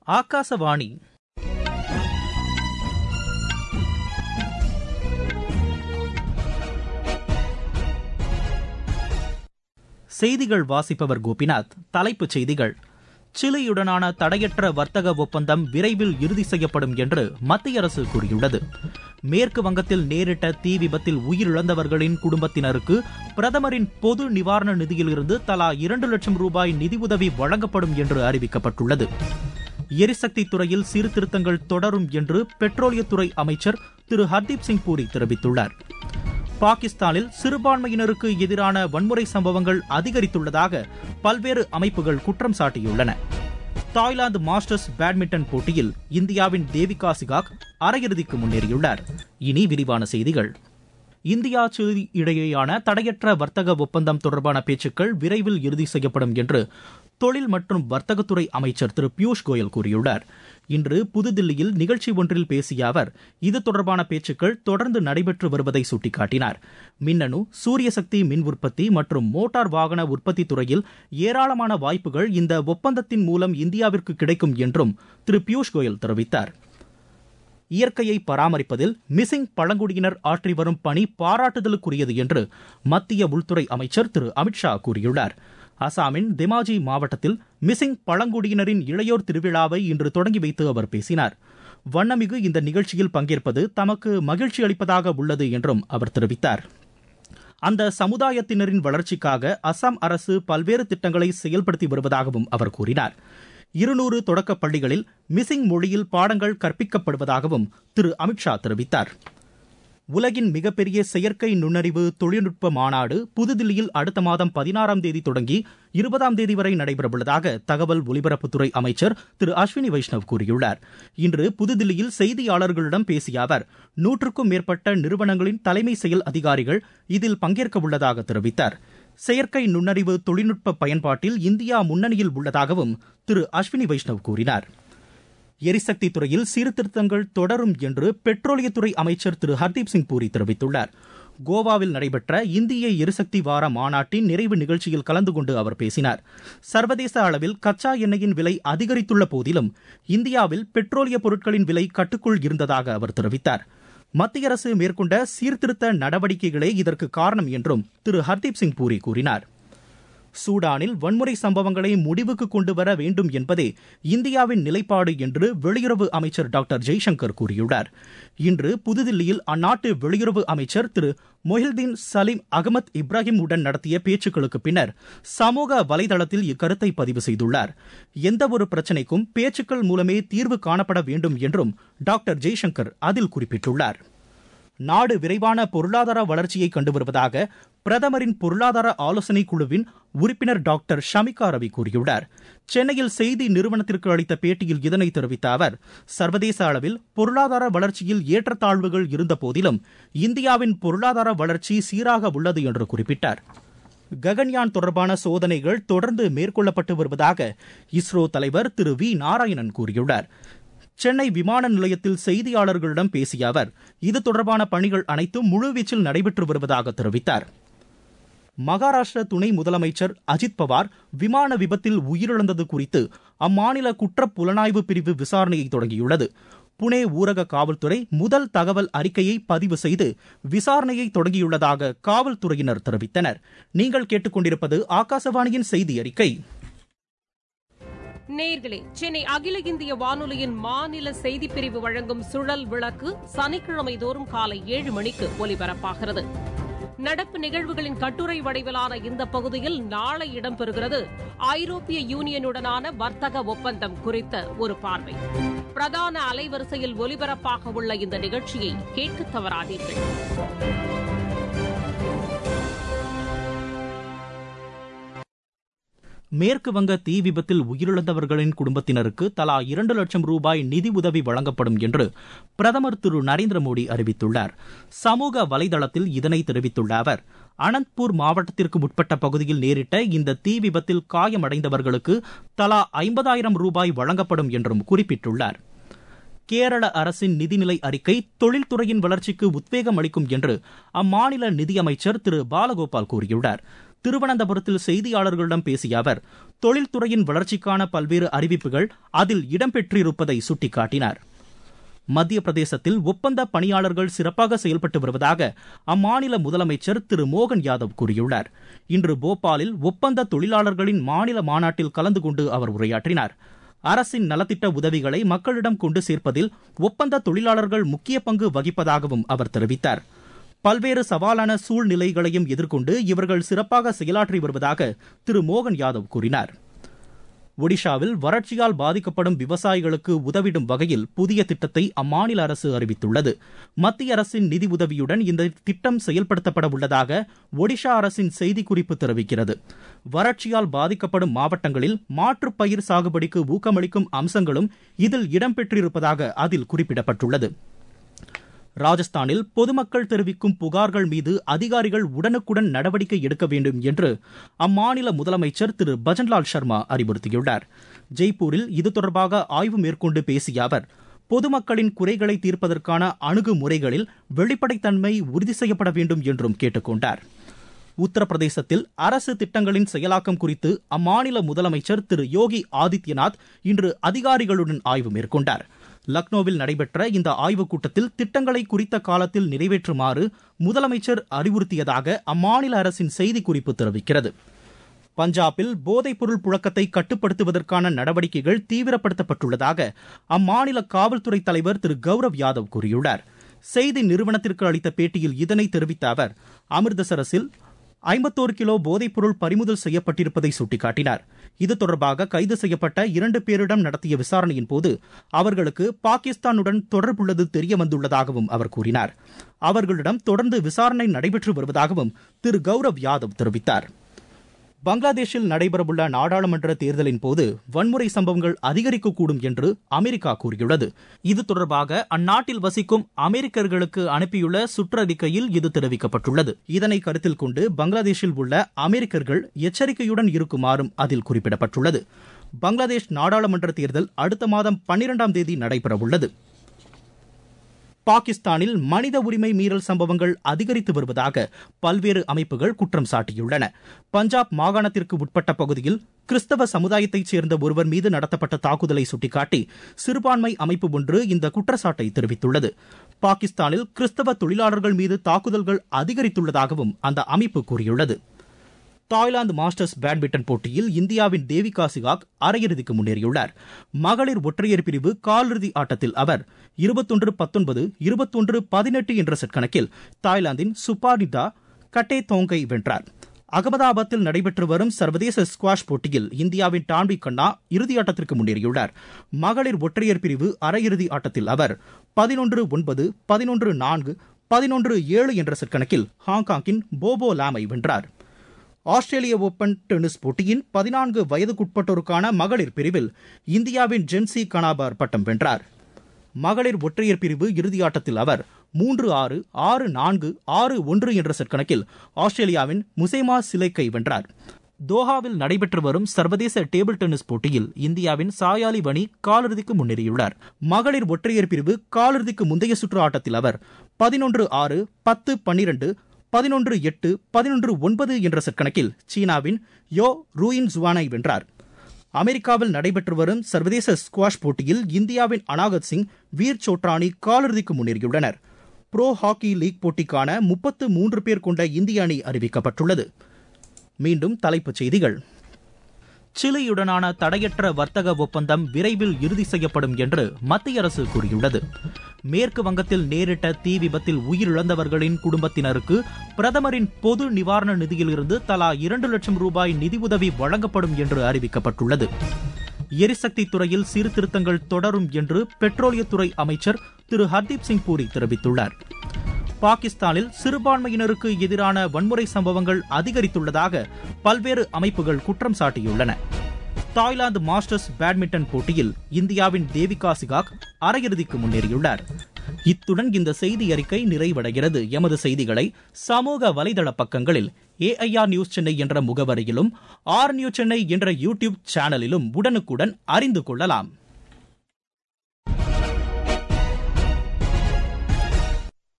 ஆகாசவாணி செய்திகள் வாசிப்பவர் கோபிநாத் தலைப்புச் செய்திகள் சிலியுடனான தடையற்ற வர்த்தக ஒப்பந்தம் விரைவில் இறுதி செய்யப்படும் என்று மத்திய அரசு கூறியுள்ளது மேற்கு வங்கத்தில் நேரிட்ட தீ விபத்தில் உயிரிழந்தவர்களின் குடும்பத்தினருக்கு பிரதமரின் பொது நிவாரண நிதியிலிருந்து தலா இரண்டு லட்சம் ரூபாய் நிதியுதவி வழங்கப்படும் என்று அறிவிக்கப்பட்டுள்ளது எரிசக்தி துறையில் சீர்திருத்தங்கள் தொடரும் என்று பெட்ரோலியத்துறை அமைச்சர் திரு ஹர்தீப் சிங் பூரி தெரிவித்துள்ளார் பாகிஸ்தானில் சிறுபான்மையினருக்கு எதிரான வன்முறை சம்பவங்கள் அதிகரித்துள்ளதாக பல்வேறு அமைப்புகள் குற்றம் சாட்டியுள்ளன தாய்லாந்து மாஸ்டர்ஸ் பேட்மிண்டன் போட்டியில் இந்தியாவின் தேவிகா சிகாக் அரையிறுதிக்கு முன்னேறியுள்ளார் இனி விரிவான செய்திகள் இந்தியா சிலி இடையேயான தடையற்ற வர்த்தக ஒப்பந்தம் தொடர்பான பேச்சுக்கள் விரைவில் இறுதி செய்யப்படும் என்று தொழில் மற்றும் வர்த்தகத்துறை அமைச்சர் திரு பியூஷ் கோயல் கூறியுள்ளார் இன்று புதுதில்லியில் நிகழ்ச்சி ஒன்றில் பேசிய அவர் இது தொடர்பான பேச்சுக்கள் தொடர்ந்து நடைபெற்று வருவதை சுட்டிக்காட்டினார் மின்னணு சூரிய சக்தி மின் உற்பத்தி மற்றும் மோட்டார் வாகன உற்பத்தி துறையில் ஏராளமான வாய்ப்புகள் இந்த ஒப்பந்தத்தின் மூலம் இந்தியாவிற்கு கிடைக்கும் என்றும் திரு பியூஷ் கோயல் தெரிவித்தார் இயற்கையை பராமரிப்பதில் மிசிங் பழங்குடியினர் ஆற்றி வரும் பணி பாராட்டுதலுக்குரியது என்று மத்திய உள்துறை அமைச்சர் திரு அமித்ஷா கூறியுள்ளார் அசாமின் திமாஜி மாவட்டத்தில் மிசிங் பழங்குடியினரின் இளையோர் திருவிழாவை இன்று தொடங்கி வைத்து அவர் பேசினார் வண்ணமிகு இந்த நிகழ்ச்சியில் பங்கேற்பது தமக்கு மகிழ்ச்சி அளிப்பதாக உள்ளது என்றும் அவர் தெரிவித்தார் அந்த சமுதாயத்தினரின் வளர்ச்சிக்காக அசாம் அரசு பல்வேறு திட்டங்களை செயல்படுத்தி வருவதாகவும் அவர் கூறினார் இருநூறு தொடக்கப் பள்ளிகளில் மிசிங் மொழியில் பாடங்கள் கற்பிக்கப்படுவதாகவும் திரு அமித்ஷா தெரிவித்தார் உலகின் மிகப்பெரிய செயற்கை நுண்ணறிவு தொழில்நுட்ப மாநாடு புதுதில்லியில் அடுத்த மாதம் பதினாறாம் தேதி தொடங்கி இருபதாம் தேதி வரை நடைபெறவுள்ளதாக தகவல் ஒலிபரப்புத்துறை அமைச்சர் திரு அஸ்வினி வைஷ்ணவ் கூறியுள்ளார் இன்று புதுதில்லியில் செய்தியாளர்களிடம் பேசிய அவர் நூற்றுக்கும் மேற்பட்ட நிறுவனங்களின் தலைமை செயல் அதிகாரிகள் இதில் பங்கேற்க உள்ளதாக தெரிவித்தார் செயற்கை நுண்ணறிவு தொழில்நுட்ப பயன்பாட்டில் இந்தியா முன்னணியில் உள்ளதாகவும் திரு அஸ்வினி வைஷ்ணவ் கூறினார் எரிசக்தி துறையில் சீர்திருத்தங்கள் தொடரும் என்று பெட்ரோலியத்துறை அமைச்சர் திரு ஹர்தீப் சிங் பூரி தெரிவித்துள்ளார் கோவாவில் நடைபெற்ற இந்திய எரிசக்தி வார மாநாட்டின் நிறைவு நிகழ்ச்சியில் கலந்து கொண்டு அவர் பேசினார் சர்வதேச அளவில் கச்சா எண்ணெயின் விலை அதிகரித்துள்ள போதிலும் இந்தியாவில் பெட்ரோலிய பொருட்களின் விலை கட்டுக்குள் இருந்ததாக அவர் தெரிவித்தார் மத்திய அரசு மேற்கொண்ட சீர்திருத்த நடவடிக்கைகளே இதற்கு காரணம் என்றும் திரு ஹர்தீப் சிங் பூரி கூறினார் சூடானில் வன்முறை சம்பவங்களை முடிவுக்கு கொண்டு வர வேண்டும் என்பதே இந்தியாவின் நிலைப்பாடு என்று வெளியுறவு அமைச்சர் டாக்டர் ஜெய்சங்கர் கூறியுள்ளார் இன்று புதுதில்லியில் அந்நாட்டு வெளியுறவு அமைச்சர் திரு மொஹில்தீன் சலீம் அகமத் இப்ராஹிம் உடன் நடத்திய பேச்சுக்களுக்கு பின்னர் சமூக வலைதளத்தில் இக்கருத்தை பதிவு செய்துள்ளார் எந்தவொரு பிரச்சினைக்கும் பேச்சுக்கள் மூலமே தீர்வு காணப்பட வேண்டும் என்றும் டாக்டர் ஜெய்சங்கர் அதில் குறிப்பிட்டுள்ளார் நாடு விரைவான பொருளாதார வளர்ச்சியை கண்டு வருவதாக பிரதமரின் பொருளாதார ஆலோசனை குழுவின் உறுப்பினர் டாக்டர் ஷமிகா ரவி கூறியுள்ளார் சென்னையில் செய்தி நிறுவனத்திற்கு அளித்த பேட்டியில் இதனை தெரிவித்த அவர் சர்வதேச அளவில் பொருளாதார வளர்ச்சியில் ஏற்றத்தாழ்வுகள் இருந்த போதிலும் இந்தியாவின் பொருளாதார வளர்ச்சி சீராக உள்ளது என்று குறிப்பிட்டார் ககன்யான் தொடர்பான சோதனைகள் தொடர்ந்து மேற்கொள்ளப்பட்டு வருவதாக இஸ்ரோ தலைவர் திரு வி நாராயணன் கூறியுள்ளார் சென்னை விமான நிலையத்தில் செய்தியாளர்களிடம் பேசிய அவர் இது தொடர்பான பணிகள் அனைத்தும் முழுவீச்சில் நடைபெற்று வருவதாக தெரிவித்தார் மகாராஷ்டிர துணை முதலமைச்சர் அஜித் பவார் விமான விபத்தில் உயிரிழந்தது குறித்து அம்மாநில குற்றப் புலனாய்வு பிரிவு விசாரணையை தொடங்கியுள்ளது புனே ஊரக காவல்துறை முதல் தகவல் அறிக்கையை பதிவு செய்து விசாரணையை தொடங்கியுள்ளதாக காவல்துறையினர் தெரிவித்தனர் நீங்கள் கேட்டுக்கொண்டிருப்பது ஆகாசவாணியின் செய்தி அறிக்கை நேர்களே சென்னை அகில இந்திய வானொலியின் மாநில செய்திப்பிரிவு வழங்கும் சுழல் விளக்கு சனிக்கிழமை தோறும் காலை ஏழு மணிக்கு ஒலிபரப்பாகிறது நடப்பு நிகழ்வுகளின் கட்டுரை வடிவிலான இந்த பகுதியில் நாளை இடம்பெறுகிறது ஐரோப்பிய யூனியனுடனான வர்த்தக ஒப்பந்தம் குறித்த ஒரு பார்வை பிரதான அலைவரிசையில் ஒலிபரப்பாக உள்ள இந்த நிகழ்ச்சியை கேட்க தவறாதீர்கள் மேற்கு வங்க தீ விபத்தில் உயிரிழந்தவர்களின் குடும்பத்தினருக்கு தலா இரண்டு லட்சம் ரூபாய் நிதி உதவி வழங்கப்படும் என்று பிரதமர் திரு நரேந்திர மோடி அறிவித்துள்ளார் சமூக வலைதளத்தில் இதனை தெரிவித்துள்ள அவர் அனந்த்பூர் மாவட்டத்திற்கு உட்பட்ட பகுதியில் நேரிட்ட இந்த தீ விபத்தில் காயமடைந்தவர்களுக்கு தலா ஐம்பதாயிரம் ரூபாய் வழங்கப்படும் என்றும் குறிப்பிட்டுள்ளார் கேரள அரசின் நிதிநிலை அறிக்கை தொழில்துறையின் வளர்ச்சிக்கு உத்வேகம் அளிக்கும் என்று அம்மாநில நிதியமைச்சர் திரு பாலகோபால் கூறியுள்ளார் திருவனந்தபுரத்தில் செய்தியாளர்களிடம் பேசிய அவர் தொழில்துறையின் வளர்ச்சிக்கான பல்வேறு அறிவிப்புகள் அதில் இடம்பெற்றிருப்பதை சுட்டிக்காட்டினார் மத்திய பிரதேசத்தில் ஒப்பந்த பணியாளர்கள் சிறப்பாக செயல்பட்டு வருவதாக அம்மாநில முதலமைச்சர் திரு மோகன் யாதவ் கூறியுள்ளார் இன்று போபாலில் ஒப்பந்த தொழிலாளர்களின் மாநில மாநாட்டில் கலந்து கொண்டு அவர் உரையாற்றினார் அரசின் நலத்திட்ட உதவிகளை மக்களிடம் கொண்டு சேர்ப்பதில் ஒப்பந்த தொழிலாளர்கள் முக்கிய பங்கு வகிப்பதாகவும் அவர் தெரிவித்தார் பல்வேறு சவாலான சூழ்நிலைகளையும் எதிர்கொண்டு இவர்கள் சிறப்பாக செயலாற்றி வருவதாக திரு மோகன் யாதவ் கூறினார் ஒடிஷாவில் வறட்சியால் பாதிக்கப்படும் விவசாயிகளுக்கு உதவிடும் வகையில் புதிய திட்டத்தை அம்மாநில அரசு அறிவித்துள்ளது மத்திய அரசின் நிதி உதவியுடன் இந்த திட்டம் செயல்படுத்தப்பட உள்ளதாக ஒடிஷா அரசின் செய்திக்குறிப்பு தெரிவிக்கிறது வறட்சியால் பாதிக்கப்படும் மாவட்டங்களில் மாற்றுப் பயிர் சாகுபடிக்கு ஊக்கமளிக்கும் அம்சங்களும் இதில் இடம்பெற்றிருப்பதாக அதில் குறிப்பிடப்பட்டுள்ளது ராஜஸ்தானில் பொதுமக்கள் தெரிவிக்கும் புகார்கள் மீது அதிகாரிகள் உடனுக்குடன் நடவடிக்கை எடுக்க வேண்டும் என்று அம்மாநில முதலமைச்சர் திரு பஜன்லால் சர்மா அறிவுறுத்தியுள்ளார் ஜெய்ப்பூரில் இது தொடர்பாக ஆய்வு மேற்கொண்டு பேசிய அவர் பொதுமக்களின் குறைகளை தீர்ப்பதற்கான அணுகுமுறைகளில் வெளிப்படைத்தன்மை உறுதி செய்யப்பட வேண்டும் என்றும் கேட்டுக் கொண்டார் உத்தரப்பிரதேசத்தில் அரசு திட்டங்களின் செயலாக்கம் குறித்து அம்மாநில முதலமைச்சர் திரு யோகி ஆதித்யநாத் இன்று அதிகாரிகளுடன் ஆய்வு மேற்கொண்டார் லக்னோவில் நடைபெற்ற இந்த ஆய்வுக் கூட்டத்தில் திட்டங்களை குறித்த காலத்தில் நிறைவேற்றுமாறு முதலமைச்சர் அறிவுறுத்தியதாக அம்மாநில அரசின் செய்திக்குறிப்பு தெரிவிக்கிறது பஞ்சாபில் போதைப்பொருள் புழக்கத்தை கட்டுப்படுத்துவதற்கான நடவடிக்கைகள் தீவிரப்படுத்தப்பட்டுள்ளதாக அம்மாநில காவல்துறை தலைவர் திரு கௌரவ் யாதவ் கூறியுள்ளார் செய்தி நிறுவனத்திற்கு அளித்த பேட்டியில் இதனை தெரிவித்த அவர் அமிர்தசரஸில் ஐம்பத்தோரு கிலோ போதைப்பொருள் பறிமுதல் செய்யப்பட்டிருப்பதை சுட்டிக்காட்டினார் இது தொடர்பாக கைது செய்யப்பட்ட இரண்டு பேரிடம் நடத்திய விசாரணையின் போது அவர்களுக்கு பாகிஸ்தானுடன் தொடர்புள்ளது தெரிய வந்துள்ளதாகவும் அவர் கூறினார் அவர்களிடம் தொடர்ந்து விசாரணை நடைபெற்று வருவதாகவும் திரு கௌரவ் யாதவ் தெரிவித்தார் பங்களாதேஷில் நடைபெறவுள்ள நாடாளுமன்ற தேர்தலின் போது வன்முறை சம்பவங்கள் அதிகரிக்கக்கூடும் என்று அமெரிக்கா கூறியுள்ளது இது தொடர்பாக அந்நாட்டில் வசிக்கும் அமெரிக்கர்களுக்கு அனுப்பியுள்ள சுற்றறிக்கையில் இது தெரிவிக்கப்பட்டுள்ளது இதனை கருத்தில் கொண்டு பங்களாதேஷில் உள்ள அமெரிக்கர்கள் எச்சரிக்கையுடன் இருக்குமாறும் அதில் குறிப்பிடப்பட்டுள்ளது பங்களாதேஷ் நாடாளுமன்ற தேர்தல் அடுத்த மாதம் பன்னிரெண்டாம் தேதி நடைபெறவுள்ளது பாகிஸ்தானில் மனித உரிமை மீறல் சம்பவங்கள் அதிகரித்து வருவதாக பல்வேறு அமைப்புகள் குற்றம் சாட்டியுள்ளன பஞ்சாப் மாகாணத்திற்கு உட்பட்ட பகுதியில் கிறிஸ்தவ சமுதாயத்தைச் சேர்ந்த ஒருவர் மீது நடத்தப்பட்ட தாக்குதலை சுட்டிக்காட்டி சிறுபான்மை அமைப்பு ஒன்று இந்த குற்றச்சாட்டை தெரிவித்துள்ளது பாகிஸ்தானில் கிறிஸ்தவ தொழிலாளர்கள் மீது தாக்குதல்கள் அதிகரித்துள்ளதாகவும் அந்த அமைப்பு கூறியுள்ளது தாய்லாந்து மாஸ்டர்ஸ் பேட்மிண்டன் போட்டியில் இந்தியாவின் தேவிகா சிகாக் அரையிறுதிக்கு முன்னேறியுள்ளார் மகளிர் ஒற்றையர் பிரிவு காலிறுதி ஆட்டத்தில் அவர் இருபத்தொன்று பத்தொன்பது இருபத்தொன்று பதினெட்டு என்ற செட் கணக்கில் தாய்லாந்தின் சுபானிதா கட்டே தோங்கை வென்றார் அகமதாபாத்தில் நடைபெற்று வரும் சர்வதேச ஸ்குவாஷ் போட்டியில் இந்தியாவின் டான்வி கண்ணா இறுதியாட்டத்திற்கு முன்னேறியுள்ளார் மகளிர் ஒற்றையர் பிரிவு அரையிறுதி ஆட்டத்தில் அவர் பதினொன்று ஒன்பது பதினொன்று நான்கு பதினொன்று ஏழு என்ற செட் கணக்கில் ஹாங்காங்கின் போபோ லாமை வென்றார் ஆஸ்திரேலிய ஓபன் டென்னிஸ் போட்டியின் பதினான்கு வயதுக்குட்பட்டோருக்கான மகளிர் பிரிவில் இந்தியாவின் ஜென்சி கனாபார் பட்டம் வென்றார் மகளிர் ஒற்றையர் பிரிவு இறுதியாட்டத்தில் அவர் மூன்று ஆறு ஆறு நான்கு ஆறு ஒன்று என்ற செட் கணக்கில் ஆஸ்திரேலியாவின் முசேமா சிலைக்கை வென்றார் தோஹாவில் நடைபெற்று வரும் சர்வதேச டேபிள் டென்னிஸ் போட்டியில் இந்தியாவின் சாயாலி வனி காலிறுதிக்கு முன்னேறியுள்ளார் மகளிர் ஒற்றையர் பிரிவு காலிறுதிக்கு முந்தைய சுற்று ஆட்டத்தில் அவர் பதினொன்று ஆறு பத்து பன்னிரண்டு பதினொன்று எட்டு பதினொன்று ஒன்பது என்ற செட் கணக்கில் சீனாவின் யோ ரூயின் ஜுவானை வென்றார் அமெரிக்காவில் நடைபெற்று வரும் சர்வதேச ஸ்குவாஷ் போட்டியில் இந்தியாவின் அனாகத் சிங் வீர் சோட்ரானி காலிறுதிக்கு முன்னேறியுள்ளனர் புரோ ஹாக்கி லீக் போட்டிக்கான முப்பத்து மூன்று பேர் கொண்ட இந்திய அணி அறிவிக்கப்பட்டுள்ளது மீண்டும் தலைப்புச் செய்திகள் சிலியுடனான தடையற்ற வர்த்தக ஒப்பந்தம் விரைவில் இறுதி செய்யப்படும் என்று மத்திய அரசு கூறியுள்ளது மேற்கு வங்கத்தில் நேரிட்ட தீ விபத்தில் உயிரிழந்தவர்களின் குடும்பத்தினருக்கு பிரதமரின் பொது நிவாரண நிதியிலிருந்து தலா இரண்டு லட்சம் ரூபாய் நிதியுதவி வழங்கப்படும் என்று அறிவிக்கப்பட்டுள்ளது எரிசக்தி துறையில் சீர்திருத்தங்கள் தொடரும் என்று பெட்ரோலியத்துறை அமைச்சர் திரு ஹர்தீப் சிங் பூரி தெரிவித்துள்ளார் பாகிஸ்தானில் சிறுபான்மையினருக்கு எதிரான வன்முறை சம்பவங்கள் அதிகரித்துள்ளதாக பல்வேறு அமைப்புகள் குற்றம் சாட்டியுள்ளன தாய்லாந்து மாஸ்டர்ஸ் பேட்மிண்டன் போட்டியில் இந்தியாவின் தேவிகா சிகாக் அரையிறுதிக்கு முன்னேறியுள்ளார் இத்துடன் இந்த செய்தி அறிக்கை நிறைவடைகிறது எமது செய்திகளை சமூக வலைதள பக்கங்களில் ஏஐஆர் நியூஸ் சென்னை என்ற முகவரியிலும் ஆர் நியூஸ் சென்னை என்ற யூடியூப் சேனலிலும் உடனுக்குடன் அறிந்து கொள்ளலாம்